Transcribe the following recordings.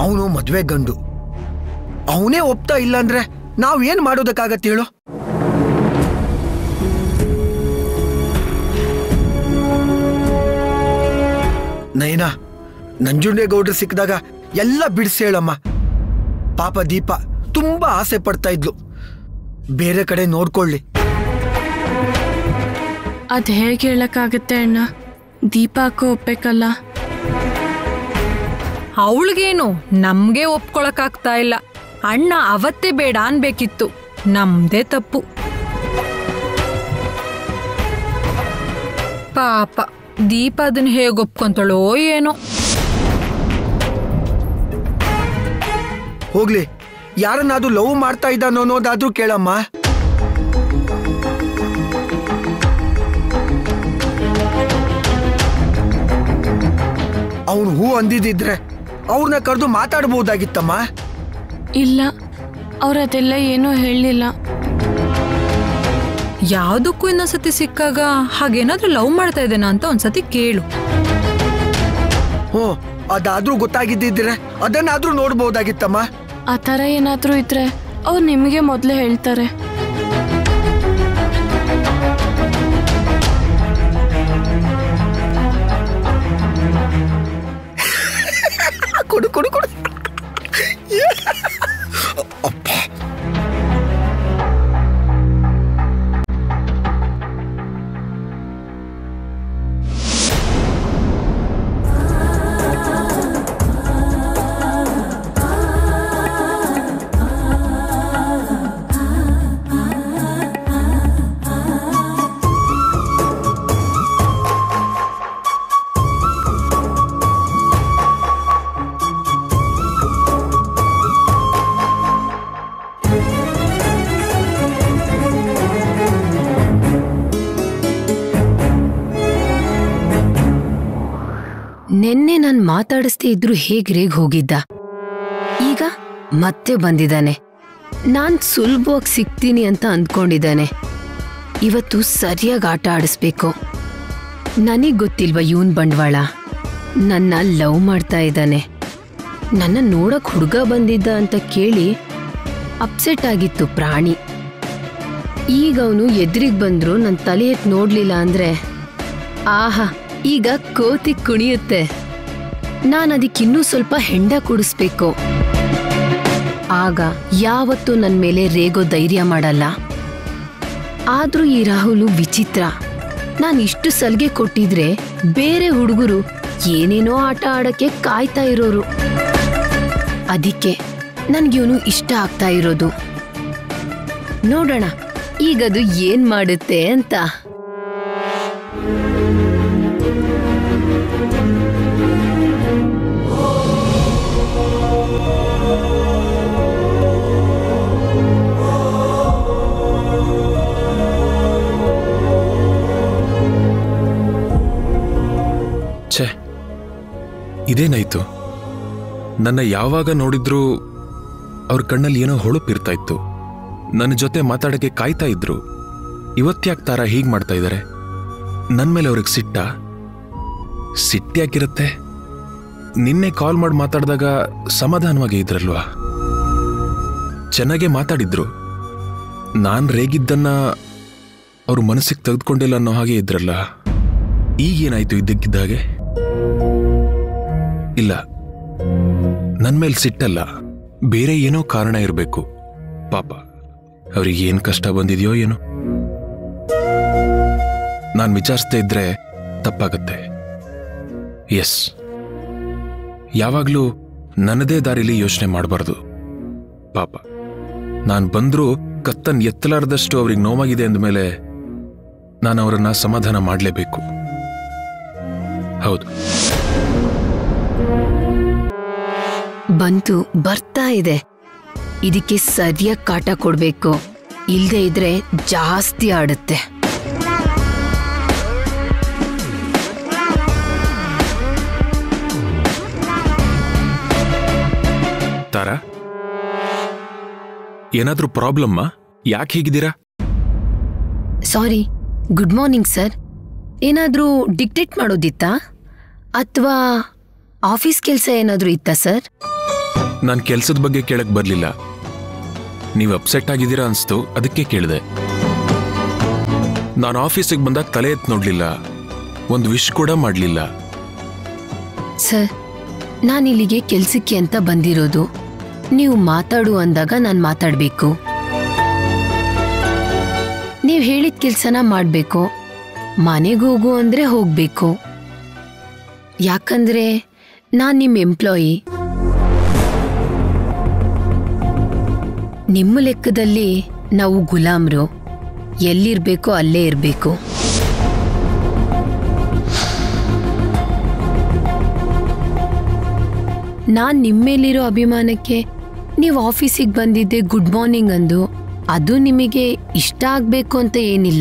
ಅವನು ಮದ್ವೆ ಗಂಡು ಅವನೇ ಒಪ್ತಾ ಇಲ್ಲ ಅಂದ್ರೆ ನಾವ್ ಏನ್ ಮಾಡೋದಕ್ಕಾಗತ್ತೆ ಹೇಳು ನಯನ ನಂಜುಂಡೇಗೌಡ್ರು ಸಿಕ್ಕಿದಾಗ ಎಲ್ಲ ಬಿಡಿಸಿ ಹೇಳಮ್ಮ ಪಾಪ ದೀಪ ತುಂಬಾ ಆಸೆ ಪಡ್ತಾ ಇದ್ಲು ಬೇರೆ ಕಡೆ ನೋಡ್ಕೊಳ್ಳಿ ಅದ್ ಹೇಗೆ ಹೇಳಕ್ಕಾಗತ್ತೆ ಅಣ್ಣ ದೀಪಾಕ್ಕೂ ಒಪ್ಬೇಕಲ್ಲ ಅವಳಿಗೇನು ನಮ್ಗೆ ಒಪ್ಕೊಳಕ್ಕಾಗ್ತಾ ಇಲ್ಲ ಅಣ್ಣ ಅವತ್ತೇ ಬೇಡ ಅನ್ಬೇಕಿತ್ತು ನಮ್ದೇ ತಪ್ಪು ಪಾಪ ದೀಪ ಅದನ್ನ ಹೇಗೆ ಒಪ್ಕೊಂತಳೋ ಏನೋ ಹೋಗ್ಲಿ ಯಾರನ್ನಾದ್ರೂ ಲವ್ ಮಾಡ್ತಾ ಇದ್ದಾನೋ ಅನ್ನೋದಾದ್ರೂ ಕೇಳಮ್ಮ ಅವನು ಹೂ ಅಂದಿದ್ದಿದ್ರೆ ಅವ್ರನ್ನ ಕರೆದು ಮಾತಾಡ್ಬೋದಾಗಿತ್ತಮ್ಮ ಇಲ್ಲ ಅವ್ರು ಅದೆಲ್ಲ ಏನೂ ಹೇಳಲಿಲ್ಲ ಯಾವ್ದಕ್ಕೂ ಇನ್ನೊಂದ್ಸತಿ ಸಿಕ್ಕಾಗ ಹಾಗೇನಾದ್ರೂ ಲವ್ ಮಾಡ್ತಾ ಇದ್ದೇನಾ ಅಂತ ಒಂದ್ಸತಿ ಕೇಳು ಹ್ಞೂ ಅದಾದ್ರೂ ಗೊತ್ತಾಗಿದ್ದಿದ್ರೆ ಅದನ್ನಾದ್ರೂ ನೋಡ್ಬೋದಾಗಿತ್ತಮ್ಮ ಆ ಥರ ಏನಾದರೂ ಇದ್ರೆ ಅವ್ರು ನಿಮಗೆ ಮೊದಲೇ ಹೇಳ್ತಾರೆ ಕೊಡು ಕೊಡು ಕೊಡು ಅಪ್ಪ ನಿನ್ನೆ ನಾನ್ ಮಾತಾಡಿಸ್ದೇ ಇದ್ರು ಹೇಗ್ ರೇಗ್ ಹೋಗಿದ್ದ ಈಗ ಮತ್ತೆ ಬಂದಿದ್ದಾನೆ ನಾನ್ ಸುಲಭವಾಗಿ ಸಿಗ್ತೀನಿ ಅಂತ ಅಂದ್ಕೊಂಡಿದ್ದಾನೆ ಇವತ್ತು ಸರಿಯಾಗಿ ಆಟ ಆಡಿಸ್ಬೇಕು ನನಗ್ ಗೊತ್ತಿಲ್ವಾ ಇವನ್ ಬಂಡವಾಳ ನನ್ನ ಲವ್ ಮಾಡ್ತಾ ಇದ್ದಾನೆ ನನ್ನ ನೋಡಕ್ ಹುಡುಗ ಬಂದಿದ್ದ ಅಂತ ಕೇಳಿ ಅಪ್ಸೆಟ್ ಆಗಿತ್ತು ಪ್ರಾಣಿ ಈಗ ಅವನು ಎದುರಿಗೆ ಬಂದ್ರು ನನ್ನ ತಲೆ ಎತ್ ನೋಡ್ಲಿಲ್ಲ ಅಂದ್ರೆ ಆಹಾ ಈಗ ಕೋತಿ ಕುಣಿಯುತ್ತೆ ನಾನು ಅದಕ್ಕಿನ್ನೂ ಸ್ವಲ್ಪ ಹೆಂಡ ಕುಡಿಸ್ಬೇಕು ಆಗ ಯಾವತ್ತೂ ನನ್ನ ಮೇಲೆ ರೇಗೋ ಧೈರ್ಯ ಮಾಡಲ್ಲ ಆದ್ರೂ ಈ ರಾಹುಲು ವಿಚಿತ್ರ ನಾನು ಇಷ್ಟು ಸಲಿಗೆ ಕೊಟ್ಟಿದ್ರೆ ಬೇರೆ ಹುಡುಗರು ಏನೇನೋ ಆಟ ಆಡಕ್ಕೆ ಕಾಯ್ತಾ ಇರೋರು ಅದಕ್ಕೆ ನನ್ಗಿವನು ಇಷ್ಟ ಆಗ್ತಾ ಇರೋದು ನೋಡೋಣ ಈಗದು ಏನ್ ಮಾಡುತ್ತೆ ಅಂತ ಛೇ ಇದೇನಾಯ್ತು ನನ್ನ ಯಾವಾಗ ನೋಡಿದ್ರೂ ಅವ್ರ ಕಣ್ಣಲ್ಲಿ ಏನೋ ಹೊಳಪಿರ್ತಾ ಇತ್ತು ನನ್ನ ಜೊತೆ ಮಾತಾಡಕ್ಕೆ ಕಾಯ್ತಾ ಇದ್ರು ಇವತ್ತ್ಯಾಕ್ ತಾರ ಹೀಗ್ ಮಾಡ್ತಾ ಇದ್ದಾರೆ ನನ್ನ ಮೇಲೆ ಅವ್ರಿಗೆ ಸಿಟ್ಟ ಸಿಟ್ಟ್ಯಾಕಿರುತ್ತೆ ನಿನ್ನೆ ಕಾಲ್ ಮಾಡಿ ಮಾತಾಡಿದಾಗ ಸಮಾಧಾನವಾಗಿ ಇದ್ರಲ್ವಾ ಚೆನ್ನಾಗೇ ಮಾತಾಡಿದ್ರು ನಾನ್ ರೇಗಿದ್ದನ್ನ ಅವ್ರ ಮನಸ್ಸಿಗೆ ತೆಗೆದುಕೊಂಡಿಲ್ಲ ಅನ್ನೋ ಹಾಗೆ ಇದ್ರಲ್ಲ ಈಗೇನಾಯ್ತು ಇದ್ದಕ್ಕಿದ್ದಾಗೆ ಇಲ್ಲ ನನ್ ಮೇಲೆ ಸಿಟ್ಟಲ್ಲ ಬೇರೆ ಏನೋ ಕಾರಣ ಇರಬೇಕು ಪಾಪ ಅವ್ರಿಗೆ ಏನ್ ಕಷ್ಟ ಬಂದಿದೆಯೋ ಏನೋ ನಾನು ವಿಚಾರಿಸ್ತಾ ಇದ್ರೆ ತಪ್ಪಾಗತ್ತೆ ಎಸ್ ಯಾವಾಗ್ಲೂ ನನ್ನದೇ ದಾರಿಲಿ ಯೋಚನೆ ಮಾಡಬಾರ್ದು ಪಾಪ ನಾನು ಬಂದ್ರೂ ಕತ್ತನ್ ಎತ್ತಲಾರದಷ್ಟು ಅವ್ರಿಗೆ ನೋವಾಗಿದೆ ಅಂದಮೇಲೆ ನಾನು ಅವರನ್ನ ಸಮಾಧಾನ ಮಾಡಲೇಬೇಕು ಹೌದು ಬಂತು ಬರ್ತಾ ಇದೆ ಇದಕ್ಕೆ ಸರಿಯಾಗಿ ಕಾಟ ಕೊಡ್ಬೇಕು ಇಲ್ದೇ ಇದ್ರೆ ಜಾಸ್ತಿ ಆಡುತ್ತೆ ತಾರಾ ಏನಾದ್ರೂ ಪ್ರಾಬ್ಲಮ್ಮಾ ಯಾಕೆ ಹೀಗಿದ್ದೀರಾ ಸಾರಿ ಗುಡ್ ಮಾರ್ನಿಂಗ್ ಸರ್ ಏನಾದ್ರೂ ಡಿಕ್ಟೇಟ್ ಮಾಡೋದಿತ್ತಾ ಅಥವಾ ಆಫೀಸ್ ಕೆಲಸ ಏನಾದ್ರೂ ಇತ್ತಾ ಸರ್ ನಾನು ಕೆಲ್ಸದ ಬಗ್ಗೆ ಕೇಳಕ್ ಬರ್ಲಿಲ್ಲ ನೀವು ಅಪ್ಸೆಟ್ ಆಗಿದ್ದೀರಾ ಅನ್ಸ್ತು ಅದಕ್ಕೆ ಕೇಳಿದೆ ನಾನು ಆಫೀಸಿಗೆ ಬಂದಾಗ ತಲೆ ಎತ್ತು ನೋಡ್ಲಿಲ್ಲ ಒಂದು ವಿಶ್ ಕೂಡ ಮಾಡಲಿಲ್ಲ ಸರ್ ನಾನಿಲ್ಲಿಗೆ ಕೆಲ್ಸಕ್ಕೆ ಅಂತ ಬಂದಿರೋದು ನೀವು ಮಾತಾಡು ಅಂದಾಗ ನಾನು ಮಾತಾಡಬೇಕು ನೀವು ಹೇಳಿದ ಕೆಲಸನ ಮಾಡಬೇಕು ಮನೆಗೆ ಹೋಗು ಅಂದರೆ ಹೋಗಬೇಕು ಯಾಕಂದ್ರೆ ನಾನು ನಿಮ್ಮ ಎಂಪ್ಲಾಯಿ ನಿಮ್ಮ ಲೆಕ್ಕದಲ್ಲಿ ನಾವು ಗುಲಾಮ್ರು ಎಲ್ಲಿರ್ಬೇಕೋ ಅಲ್ಲೇ ಇರಬೇಕು ನಾನ್ ನಿಮ್ಮೇಲಿರೋ ಅಭಿಮಾನಕ್ಕೆ ನೀವು ಆಫೀಸಿಗೆ ಬಂದಿದ್ದೆ ಗುಡ್ ಮಾರ್ನಿಂಗ್ ಅಂದು ಅದು ನಿಮಗೆ ಇಷ್ಟ ಆಗ್ಬೇಕು ಅಂತ ಏನಿಲ್ಲ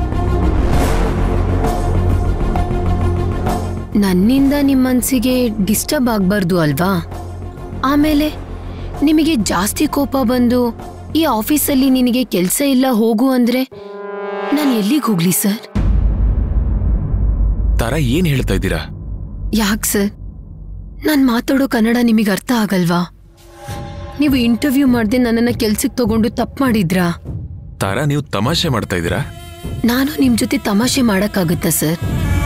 ನನ್ನಿಂದ ನಿಮ್ಮ ಮನ್ಸಿಗೆ ಡಿಸ್ಟರ್ಬ್ ಆಗ್ಬಾರ್ದು ಅಲ್ವಾ ಆಮೇಲೆ ನಿಮಗೆ ಜಾಸ್ತಿ ಕೋಪ ಬಂದು ಈ ಆಫೀಸಲ್ಲಿ ನಿನಗೆ ಕೆಲಸ ಇಲ್ಲ ಹೋಗು ಅಂದ್ರೆ ನಾನು ಎಲ್ಲಿಗೆ ಹೋಗ್ಲಿ ಸರ್ ತಾರ ಏನ್ ಹೇಳ್ತಾ ಇದ್ದೀರಾ ಯಾಕೆ ಸರ್ ನಾನು ಮಾತಾಡೋ ಕನ್ನಡ ನಿಮಗೆ ಅರ್ಥ ಆಗಲ್ವಾ ನೀವು ಇಂಟರ್ವ್ಯೂ ಮಾಡದೆ ನನ್ನನ್ನು ಕೆಲ್ಸಕ್ಕೆ ತಗೊಂಡು ತಪ್ಪು ಮಾಡಿದ್ರಾ ತಾರಾ ನೀವು ತಮಾಷೆ ಮಾಡ್ತಾ ಇದ್ದೀರಾ ನಾನು ನಿಮ್ ಜೊತೆ ತಮಾಷೆ ಮಾಡಕ್ಕಾಗತ್ತಾ ಸರ್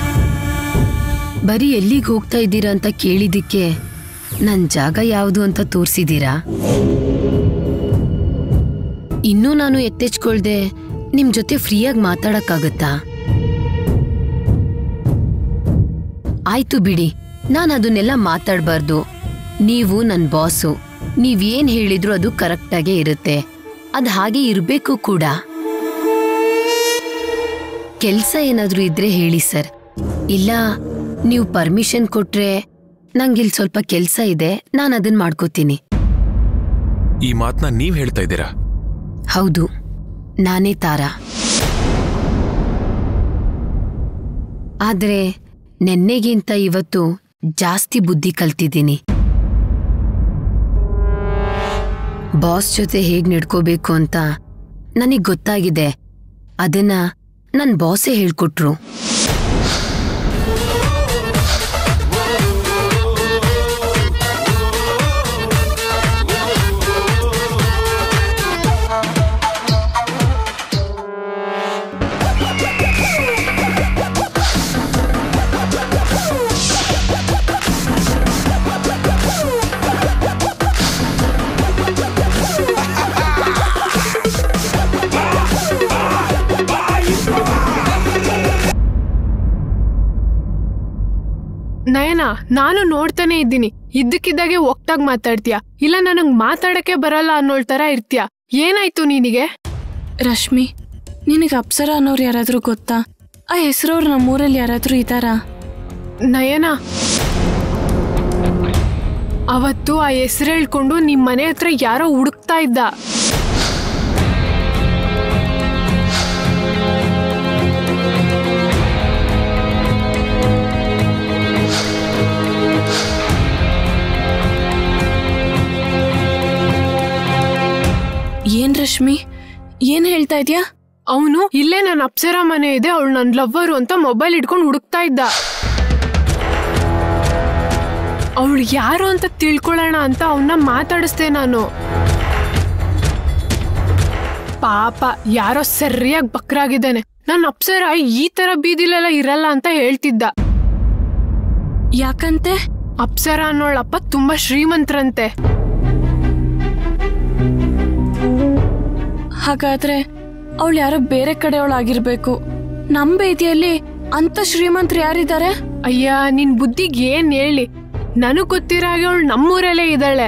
ಬರೀ ಎಲ್ಲಿಗೆ ಹೋಗ್ತಾ ಇದ್ದೀರಾ ಅಂತ ಕೇಳಿದ್ದಕ್ಕೆ ನನ್ನ ಜಾಗ ಯಾವುದು ಅಂತ ತೋರಿಸಿದ್ದೀರಾ ಇನ್ನೂ ನಾನು ಎತ್ತೆಚ್ಕೊಳ್ದೆ ನಿಮ್ ಜೊತೆ ಫ್ರೀಯಾಗಿ ಮಾತಾಡಕ್ಕಾಗತ್ತಾ ಆಯ್ತು ಬಿಡಿ ನಾನು ಅದನ್ನೆಲ್ಲ ಮಾತಾಡಬಾರ್ದು ನೀವು ನನ್ನ ಬಾಸು ನೀವೇನ್ ಹೇಳಿದ್ರು ಅದು ಕರೆಕ್ಟಾಗೇ ಇರುತ್ತೆ ಅದು ಹಾಗೆ ಇರಬೇಕು ಕೂಡ ಕೆಲ್ಸ ಏನಾದ್ರೂ ಇದ್ರೆ ಹೇಳಿ ಸರ್ ಇಲ್ಲ ನೀವು ಪರ್ಮಿಷನ್ ಕೊಟ್ರೆ ನಂಗಿಲ್ ಸ್ವಲ್ಪ ಕೆಲ್ಸ ಇದೆ ನಾನು ಅದನ್ನ ಮಾಡ್ಕೋತೀನಿ ಈ ಮಾತನ್ನ ನೀವ್ ಹೇಳ್ತಾ ಇದ್ದೀರಾ ಹೌದು ನಾನೇ ತಾರಾ ಆದ್ರೆ ನೆನ್ನೆಗಿಂತ ಇವತ್ತು ಜಾಸ್ತಿ ಬುದ್ಧಿ ಕಲ್ತಿದ್ದೀನಿ ಬಾಸ್ ಜೊತೆ ಹೇಗ್ ನಡ್ಕೋಬೇಕು ಅಂತ ನನಗ್ ಗೊತ್ತಾಗಿದೆ ಅದನ್ನ ನನ್ ಬಾಸೇ ಹೇಳ್ಕೊಟ್ರು ನಯನ ನಾನು ನೋಡ್ತಾನೆ ಇದ್ದೀನಿ ಇದ್ದಕ್ಕಿದ್ದಾಗೆ ಒಕ್ಟಾಗ್ ಮಾತಾಡ್ತೀಯ ಇಲ್ಲ ನನಗ್ ಮಾತಾಡಕ್ಕೆ ಬರಲ್ಲ ಅನ್ನೋಳ್ ತರ ಇರ್ತೀಯ ಏನಾಯ್ತು ನಿನಗೆ ರಶ್ಮಿ ನಿನಗೆ ಅಪ್ಸರ ಅನ್ನೋರು ಯಾರಾದರೂ ಗೊತ್ತಾ ಆ ಹೆಸರವ್ರು ನಮ್ಮೂರಲ್ಲಿ ಯಾರಾದರೂ ಇದ್ದಾರಾ ನಯನ ಅವತ್ತು ಆ ಹೆಸರು ಹೇಳ್ಕೊಂಡು ನಿಮ್ ಮನೆ ಹತ್ರ ಯಾರೋ ಹುಡುಕ್ತಾ ಇದ್ದ ಏನ್ ರಶ್ಮಿ ಏನ್ ಹೇಳ್ತಾ ಇದ್ಯಾ ಅವನು ಇಲ್ಲೇ ನನ್ನ ಅಪ್ಸರ ಮನೆ ಇದೆ ಅವಳು ನನ್ನ ಲವ್ವರು ಅಂತ ಮೊಬೈಲ್ ಇಟ್ಕೊಂಡು ಹುಡುಕ್ತಾ ಇದ್ದ ಅವಳು ಯಾರು ಅಂತ ತಿಳ್ಕೊಳ್ಳೋಣ ಅಂತ ಅವನ್ನ ಮಾತಾಡಿಸ್ದೆ ನಾನು ಪಾಪ ಯಾರೋ ಸರಿಯಾಗಿ ಬಕ್ರಾಗಿದ್ದಾನೆ ನನ್ನ ಅಪ್ಸರ ಈ ತರ ಬೀದಿಲೆಲ್ಲ ಇರಲ್ಲ ಅಂತ ಹೇಳ್ತಿದ್ದ ಯಾಕಂತೆ ಅಪ್ಸರ ಅನ್ನೋಳಪ್ಪ ತುಂಬಾ ಶ್ರೀಮಂತರಂತೆ ಹಾಗಾದ್ರೆ ಅವಳು ಯಾರೋ ಬೇರೆ ಕಡೆಯವಳಾಗಿರ್ಬೇಕು ನಮ್ ಬೇದಿಯಲ್ಲಿ ಅಂತ ಶ್ರೀಮಂತರು ಯಾರಿದ್ದಾರೆ ಅಯ್ಯ ನಿನ್ ಬುದ್ಧಿಗೆ ಏನ್ ಹೇಳಿ ನನಗ್ ಗೊತ್ತಿರೋ ಹಾಗೆ ಅವಳು ನಮ್ಮೂರಲ್ಲೇ ಇದ್ದಾಳೆ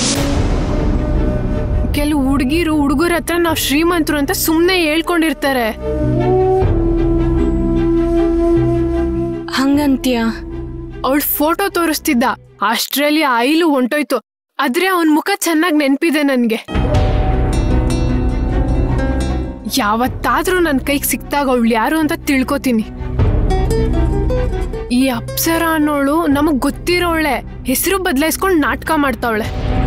ಕೆಲವು ಹುಡುಗಿರು ಹುಡುಗರ ಹತ್ರ ನಾವ್ ಶ್ರೀಮಂತರು ಅಂತ ಸುಮ್ನೆ ಹೇಳ್ಕೊಂಡಿರ್ತಾರೆ ಹಂಗಂತೀಯ ಅವಳ ಫೋಟೋ ತೋರಿಸ್ತಿದ್ದ ಆಸ್ಟ್ರೇಲಿಯಾ ಐಲು ಹೊಂಟೋಯ್ತು ಆದ್ರೆ ಅವನ್ ಮುಖ ಚೆನ್ನಾಗಿ ನೆನ್ಪಿದೆ ನನ್ಗೆ ಯಾವತ್ತಾದ್ರೂ ನನ್ ಕೈಗೆ ಸಿಕ್ತಾಗ ಅವಳು ಯಾರು ಅಂತ ತಿಳ್ಕೊತೀನಿ ಈ ಅಪ್ಸರ ಅನ್ನೋಳು ನಮಗ್ ಗೊತ್ತಿರೋಳೆ ಹೆಸರು ಬದಲಾಯಿಸ್ಕೊಂಡು ನಾಟಕ ಮಾಡ್ತಾವಳೆ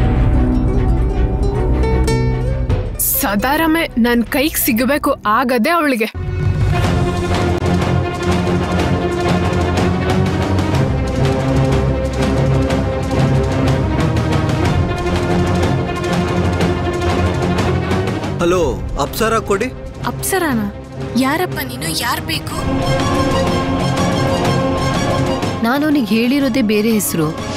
ಸದಾರಮೆ ನನ್ ಕೈಗೆ ಸಿಗಬೇಕು ಆಗದೆ ಅವಳಿಗೆ ಅಪ್ಸರ ಕೊಡಿ ಅಪ್ಸರಾನ ಯಾರಪ್ಪ ನೀನು ಯಾರ್ ಬೇಕು ನಾನು ಅವನಿಗೆ ಹೇಳಿರೋದೇ ಬೇರೆ ಹೆಸರು